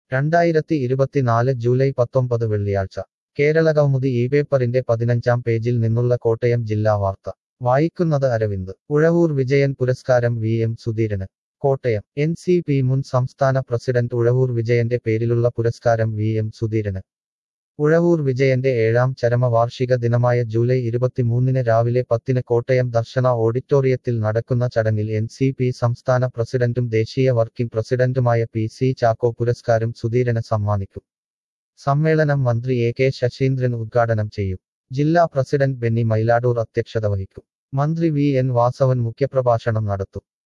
രണ്ടായിരത്തി ഇരുപത്തിനാല് ജൂലൈ പത്തൊമ്പത് വെള്ളിയാഴ്ച കേരളകൗമുദി ഈ പേപ്പറിന്റെ പതിനഞ്ചാം പേജിൽ നിന്നുള്ള കോട്ടയം ജില്ലാ വാർത്ത വായിക്കുന്നത് അരവിന്ദ് ഉഴവൂർ വിജയൻ പുരസ്കാരം വി എം സുധീരന് കോട്ടയം എൻ സി പി മുൻ സംസ്ഥാന പ്രസിഡന്റ് ഉഴവൂർ വിജയന്റെ പേരിലുള്ള പുരസ്കാരം വി എം സുധീരന് ഉഴവൂർ വിജയന്റെ ഏഴാം ചരമവാർഷിക ദിനമായ ജൂലൈ ഇരുപത്തിമൂന്നിന് രാവിലെ പത്തിന് കോട്ടയം ദർശന ഓഡിറ്റോറിയത്തിൽ നടക്കുന്ന ചടങ്ങിൽ എൻ സി പി സംസ്ഥാന പ്രസിഡന്റും ദേശീയ വർക്കിംഗ് പ്രസിഡന്റുമായ പി സി ചാക്കോ പുരസ്കാരം സുധീരന് സമ്മാനിക്കും സമ്മേളനം മന്ത്രി എ കെ ശശീന്ദ്രൻ ഉദ്ഘാടനം ചെയ്യും ജില്ലാ പ്രസിഡന്റ് ബെന്നി മൈലാടൂർ അധ്യക്ഷത വഹിക്കും മന്ത്രി വി എൻ വാസവൻ മുഖ്യപ്രഭാഷണം നടത്തും